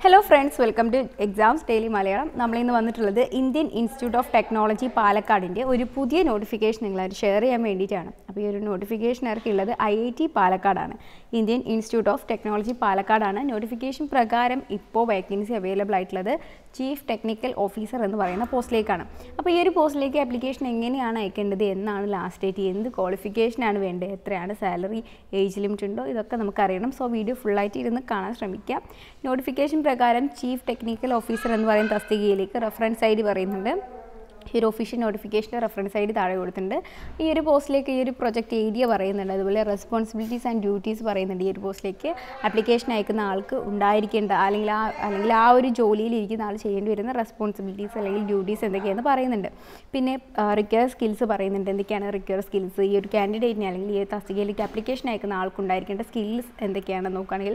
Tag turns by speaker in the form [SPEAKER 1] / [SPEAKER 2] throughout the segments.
[SPEAKER 1] hello friends welcome to Exams Daily Malayalam നമ്മളിന്ന് വന്നിട്ടുള്ളത് Indian Institute of Technology പാലക്കാടിൻ്റെ ഒരു പുതിയ നോട്ടിഫിക്കേഷൻ നിങ്ങളായിട്ട് ഷെയർ ചെയ്യാൻ വേണ്ടിയിട്ടാണ് അപ്പോൾ ഈ ഒരു നോട്ടിഫിക്കേഷൻ ഇറക്കിയുള്ളത് ഐ ഐ ടി പാലക്കാടാണ് ഇന്ത്യൻ ഇൻസ്റ്റിറ്റ്യൂട്ട് ഓഫ് ടെക്നോളജി പാലക്കാടാണ് നോട്ടിഫിക്കേഷൻ പ്രകാരം ഇപ്പോൾ വേക്കൻസി അവൈലബിൾ ആയിട്ടുള്ളത് ചീഫ് ടെക്നിക്കൽ ഓഫീസർ എന്ന് പറയുന്ന പോസ്റ്റിലേക്കാണ് അപ്പോൾ ഈ ഒരു പോസ്റ്റിലേക്ക് ആപ്ലിക്കേഷൻ എങ്ങനെയാണ് അയക്കേണ്ടത് എന്നാണ് ലാസ്റ്റ് ഡേറ്റ് എന്ത് ക്വാളിഫിക്കേഷനാണ് വേണ്ടത് എത്രയാണ് സാലറി ഏജ് ലിമിറ്റ് ഉണ്ടോ ഇതൊക്കെ നമുക്കറിയണം സോ വീഡിയോ ഫുള്ളായിട്ട് ഇരുന്ന് കാണാൻ ശ്രമിക്കുക നോട്ടിഫിക്കേഷൻ പ്രകാരം ചീഫ് ടെക്നിക്കൽ ഓഫീസർ എന്ന് പറയുന്ന തസ്തികയിലേക്ക് റെഫറൻസ് ഐ ഡി പറയുന്നുണ്ട് ഈ ഒരു ഒഫീഷ്യൽ നോട്ടിഫിക്കേഷൻ്റെ റെഫറൻസ് ഐ ഡി താഴെ കൊടുത്തിട്ടുണ്ട് ഈ ഒരു പോസ്റ്റിലേക്ക് ഈ ഒരു പ്രൊജക്റ്റ് ഏരിയ പറയുന്നുണ്ട് അതുപോലെ റെസ്പോൺസിബിലിറ്റീസ് ആൻഡ് ഡ്യൂട്ടീസ് പറയുന്നുണ്ട് ഈ ഒരു പോസ്റ്റിലേക്ക് ആപ്ലിക്കേഷൻ അയക്കുന്ന ആൾക്ക് ഉണ്ടായിരിക്കേണ്ട അല്ലെങ്കിൽ ആ അല്ലെങ്കിൽ ആ ഒരു ജോലിയിൽ ഇരിക്കുന്ന ആൾ ചെയ്യേണ്ടി വരുന്ന റെസ്പോൺസിബിലിറ്റീസ് അല്ലെങ്കിൽ ഡ്യൂട്ടീസ് എന്തൊക്കെയാണെന്ന് പറയുന്നുണ്ട് പിന്നെ റിക്വയർ സ്കിൽസ് പറയുന്നുണ്ട് എന്തൊക്കെയാണ് റിക്വയർ സ്കിൽസ് ഈ ഒരു കാൻഡിഡേറ്റിനെ അല്ലെങ്കിൽ ഈ തസ്തികയിലേക്ക് ആപ്ലിക്കേഷൻ അയക്കുന്ന ആൾക്കുണ്ടായിരിക്കേണ്ട സ്കിൽസ് എന്തൊക്കെയാണെന്ന് നോക്കുകയാണെങ്കിൽ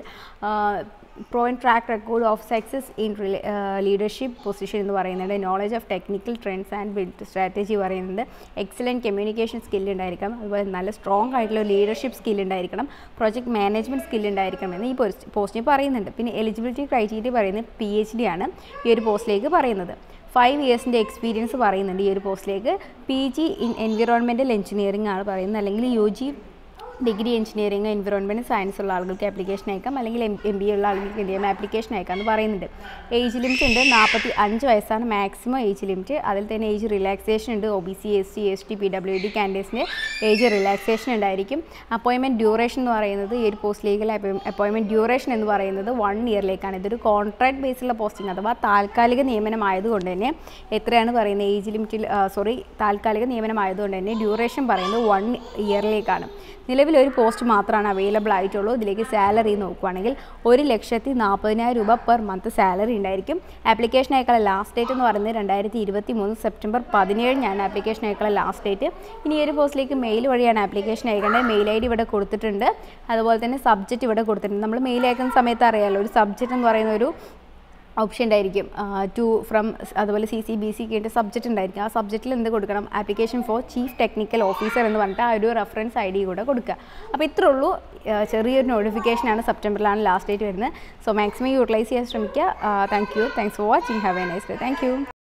[SPEAKER 1] proven track record of success in leadership position എന്ന് പറയുന്നുണ്ട് knowledge of technical trends and build strategy പറയുന്നുണ്ട് എക്സലൻറ്റ് കമ്മ്യൂണിക്കേഷൻ സ്കിൽ ഉണ്ടായിരിക്കണം അതുപോലെ നല്ല സ്ട്രോങ് ആയിട്ടുള്ള ലീഡർഷിപ്പ് സ്കിൽ ഉണ്ടായിരിക്കണം പ്രൊജക്ട് മാനേജ്മെൻറ്റ് സ്കിൽ ഉണ്ടായിരിക്കണം എന്ന് ഈ പോസ്റ്റിന് പറയുന്നുണ്ട് പിന്നെ എലിജിബിലിറ്റി ക്രൈറ്റീരിയ പറയുന്നത് പി എച്ച് ഡി ആണ് ഈ ഒരു പോസ്റ്റിലേക്ക് പറയുന്നത് ഫൈവ് ഇയേഴ്സിൻ്റെ എക്സ്പീരിയൻസ് പറയുന്നുണ്ട് ഈ ഒരു പോസ്റ്റിലേക്ക് P G in environmental engineering ആണ് പറയുന്നത് അല്ലെങ്കിൽ U G degree engineering environment science ഉള്ള ആളുകൾക്ക് ആപ്ലിക്കേഷൻ അയക്കാം അല്ലെങ്കിൽ എം എം ബി ഉള്ള ആളുകൾക്ക് എന്ത് ചെയ്യാം ആപ്ലിക്കേഷൻ അയക്കാം എന്ന് പറയുന്നുണ്ട് ഏജ് ലിമിറ്റ് ഉണ്ട് നാൽപ്പത്തി അഞ്ച് വയസ്സാണ് മാക്സിമം ഏജ് ലിമിറ്റ് അതിൽ തന്നെ ഏജ് റിലാക്സേഷൻ ഉണ്ട് O B C S T S T P W D കാൻഡിഡേറ്റ്സിന് ഏജ് റിലാക്സേഷൻ ഉണ്ടായിരിക്കും അപ്പോയിൻമെൻറ്റ് ഡ്യൂറേഷൻ എന്ന് പറയുന്നത് ഈ ഒരു പോസ്റ്റിലേക്ക് അപ്പോയിൻമെൻറ്റ് ഡ്യൂറേഷൻ എന്ന് പറയുന്നത് വൺ ഇയറിലേക്കാണ് ഇതൊരു കോൺട്രാക്ട് ബേസിലുള്ള പോസ്റ്റിംഗ് അഥവാ താൽക്കാലിക നിയമനമായതുകൊണ്ട് തന്നെ എത്രയാണ് പറയുന്നത് ഏജ് ലിമിറ്റിൽ സോറി താൽക്കാലിക നിയമനമായതുകൊണ്ട് തന്നെ ഡ്യൂറേഷൻ പറയുന്നത് വൺ ഇയറിലേക്കാണ് നിലവിൽ ഒരു പോസ്റ്റ് മാത്രമാണ് അവൈലബിൾ ആയിട്ടുള്ളൂ ഇതിലേക്ക് സാലറി നോക്കുകയാണെങ്കിൽ ഒരു ലക്ഷത്തി നാൽപ്പതിനായിരം രൂപ പെർ മന്ത് സാലറി ഉണ്ടായിരിക്കും ആപ്ലിക്കേഷൻ അയക്കാനുള്ള ലാസ്റ്റ് ഡേറ്റ് എന്ന് പറയുന്നത് രണ്ടായിരത്തി ഇരുപത്തി മൂന്ന് സെപ്റ്റംബർ പതിനേഴിനാണ് ആപ്ലിക്കേഷൻ അയക്കാനുള്ള ലാസ്റ്റ് ഡേറ്റ് ഇനി ഈ ഒരു പോസ്റ്റിലേക്ക് മെയിൽ വഴിയാണ് ആപ്ലിക്കേഷൻ അയക്കേണ്ടത് മെയിൽ ഐ ഡി ഇവിടെ കൊടുത്തിട്ടുണ്ട് അതുപോലെ തന്നെ സബ്ജക്റ്റ് ഇവിടെ കൊടുത്തിട്ടുണ്ട് നമ്മൾ മെയിൽ അയക്കുന്ന സമയത്ത് അറിയാമല്ലോ ഒരു സബ്ജക്റ്റ് എന്ന് പറയുന്ന ഒരു ഓപ്ഷൻ ഉണ്ടായിരിക്കും ടു ഫ്രം അതുപോലെ സി സി ബി സി കേട്ട് സബ്ജക്റ്റ് ഉണ്ടായിരിക്കും ആ സബ്ജക്റ്റിൽ എന്ത് കൊടുക്കണം application for chief technical officer എന്ന് പറഞ്ഞിട്ട് ആ ഒരു റെഫറൻസ് ഐ ഡി കൂടെ കൊടുക്കുക അപ്പോൾ ഇത്രേ ഉള്ളൂ ചെറിയൊരു നോട്ടിഫിക്കേഷനാണ് സെപ്റ്റംബറിലാണ് ലാസ്റ്റ് ഡേറ്റ് വരുന്നത് സോ മാക്സിമം യൂട്ടിലൈസ് ചെയ്യാൻ ശ്രമിക്കുക thank you thanks for watching have a nice day thank U